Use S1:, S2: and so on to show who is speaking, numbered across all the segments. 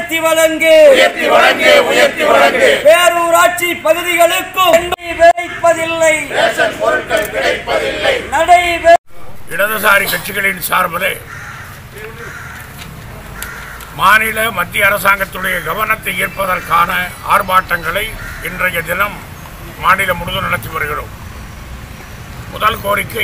S1: உயர்த்தி வழங்கு
S2: உயர்த்தி வழங்கு உயர்த்தி வழங்கு
S1: பேரூராட்சி பகுதிகளுக்கும் விளைப்பதில்லை
S2: ரேஷன் பொருட்கள் கிடைப்பதில்லை
S1: நடைபெற
S3: இடதுசாரி கட்சிகளின் சார்பில் மாநில மத்திய அரசாங்கத்துடைய கவனத்தை ஈர்ப்பதற்கான ஆர்ப்பாட்டங்களை இன்றைய தினம் மாநிலம் முழுவதும் நடத்தி வருகிறோம் முதல் கோரிக்கை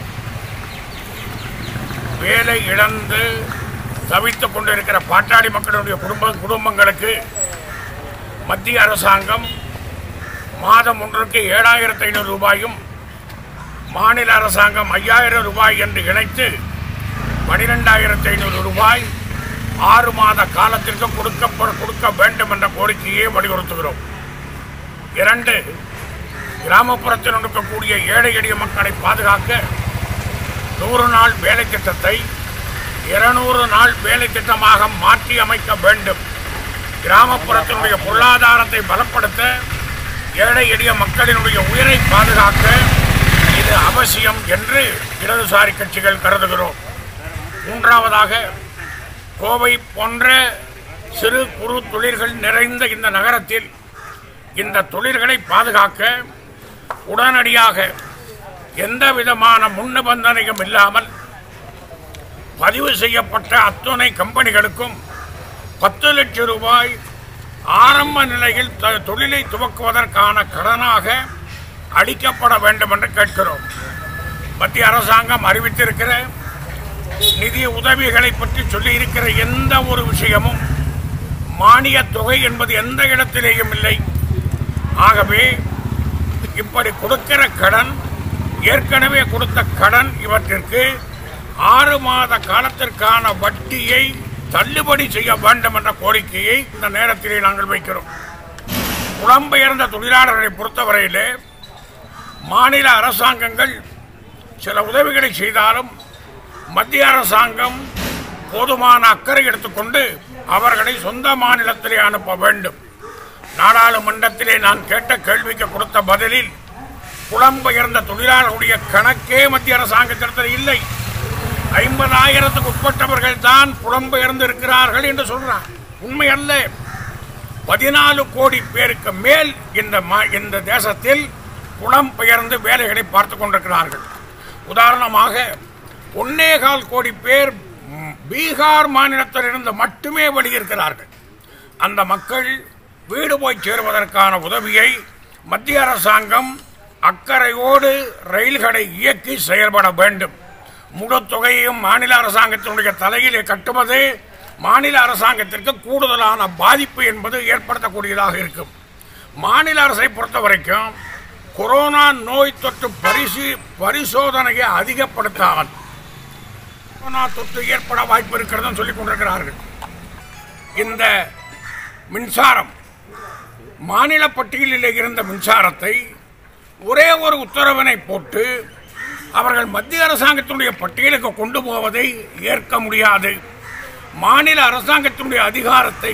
S3: வேலை இழந்து தவித்துக் கொண்டிருக்கிற பாட்டாளி மக்களுடைய குடும்ப குடும்பங்களுக்கு மத்திய அரசாங்கம் மாதம் ஒன்றுக்கு ஏழாயிரத்தி ஐநூறு ரூபாயும் மாநில அரசாங்கம் ஐயாயிரம் ரூபாய் என்று இணைத்து பனிரெண்டாயிரத்தி ஐநூறு ரூபாய் ஆறு மாத காலத்திற்கு கொடுக்கப்பட கொடுக்க வேண்டும் என்ற கோரிக்கையை வலியுறுத்துகிறோம் இரண்டு கிராமப்புறத்தில் இருக்கக்கூடிய ஏழை எளிய மக்களை பாதுகாக்க நூறு நாள் வேலை திட்டத்தை இருநூறு நாள் வேலை திட்டமாக மாற்றி அமைக்க வேண்டும் கிராமப்புறத்தினுடைய பொருளாதாரத்தை பலப்படுத்த ஏழை எளிய மக்களினுடைய உயிரை பாதுகாக்க இது அவசியம் என்று இடதுசாரி கட்சிகள் கருதுகிறோம் மூன்றாவதாக கோவை போன்ற சிறு குறு தொழில்கள் நிறைந்த இந்த நகரத்தில் இந்த தொழில்களை பாதுகாக்க உடனடியாக எந்த விதமான முன் நிபந்தனையும் இல்லாமல் பதிவு செய்யப்பட்ட அத்துணை கம்பெனிகளுக்கும் பத்து லட்சம் ரூபாய் ஆரம்ப நிலையில் த- தொழிலை துவக்குவதற்கான கடனாக அளிக்கப்பட வேண்டும் என்று கேட்கிறோம் மத்திய அரசாங்கம் அறிவித்திருக்கிற நிதி உதவிகளை பற்றி சொல்லியிருக்கிற எந்த ஒரு விஷயமும் மானியத் தொகை என்பது எந்த இடத்திலேயும் இல்லை ஆகவே இப்படி கொடுக்கிற கடன் ஏற்கனவே கொடுத்த கடன் இவற்றிற்கு ஆறு மாத காலத்திற்கான வட்டியை தள்ளுபடி செய்ய வேண்டும் என்ற கோரிக்கையை இந்த நேரத்திலே நாங்கள் வைக்கிறோம் புலம்பெயர்ந்த தொழிலாளர்களை பொறுத்தவரையிலே மாநில அரசாங்கங்கள் சில உதவிகளை செய்தாலும் மத்திய அரசாங்கம் போதுமான அக்கறை எடுத்துக்கொண்டு அவர்களை சொந்த மாநிலத்திலே அனுப்ப வேண்டும் நாடாளுமன்றத்திலே நான் கேட்ட கேள்விக்கு கொடுத்த பதிலில் புலம்பெயர்ந்த தொழிலாளர்களுடைய கணக்கே மத்திய அரசாங்கத்திடத்தில் இல்லை ஐம்பதாயிரத்துக்கு உட்பட்டவர்கள் தான் புலம்பெயர்ந்து இருக்கிறார்கள் என்று சொல்றார் உண்மை அல்ல பதினாலு கோடி பேருக்கு மேல் இந்த மா- இந்த தேசத்தில் புலம்பெயர்ந்து வேலைகளை பார்த்து கொண்டிருக்கிறார்கள் உதாரணமாக ஒன்னேகால் கோடி பேர் ம், பீகார் மாநிலத்திலிருந்து மட்டுமே வெளியிருக்கிறார்கள் அந்த மக்கள் வீடு போய் சேருவதற்கான உதவியை மத்திய அரசாங்கம் அக்கறையோடு ரயில்களை இயக்கி செயல்பட வேண்டும் முழு தொகையையும் மாநில அரசாங்கத்தினுடைய தலையிலே கட்டுவது மாநில அரசாங்கத்திற்கு கூடுதலான பாதிப்பு என்பது ஏற்படுத்தக்கூடியதாக இருக்கும் மாநில அரசை பொறுத்த வரைக்கும் கொரோனா நோய் தொற்று பரிசு பரிசோதனையை அதிகப்படுத்தாமல் கொரோனா தொற்று ஏற்பட வாய்ப்பு இருக்கிறதுன்னு சொல்லிக் கொண்டிருக்கிறார்கள் இந்த மின்சாரம் மாநில பட்டியலில் இருந்த மின்சாரத்தை ஒரே ஒரு உத்தரவினை போட்டு அவர்கள் மத்திய அரசாங்கத்தினுடைய பட்டியலுக்கு கொண்டு போவதை ஏற்க முடியாது மாநில அரசாங்கத்தினுடைய அதிகாரத்தை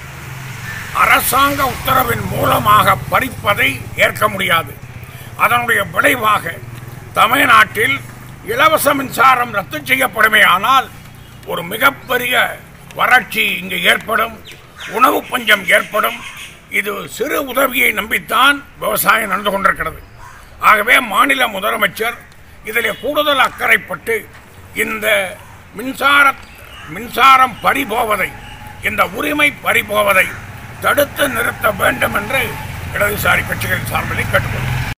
S3: அரசாங்க உத்தரவின் மூலமாக பறிப்பதை ஏற்க முடியாது அதனுடைய விளைவாக தமிழ்நாட்டில் இலவச மின்சாரம் ரத்து செய்யப்படுமே ஆனால் ஒரு மிகப்பெரிய வறட்சி இங்கு ஏற்படும் உணவு பஞ்சம் ஏற்படும் இது சிறு உதவியை நம்பித்தான் விவசாயம் நடந்து கொண்டிருக்கிறது ஆகவே மாநில முதலமைச்சர் இதில் கூடுதல் அக்கறைப்பட்டு இந்த மின்சார மின்சாரம் பறிபோவதை இந்த உரிமை பறிபோவதை தடுத்து நிறுத்த வேண்டும் என்று இடதுசாரி கட்சிகள் சார்பில் கேட்டுக்கொள்கிறேன்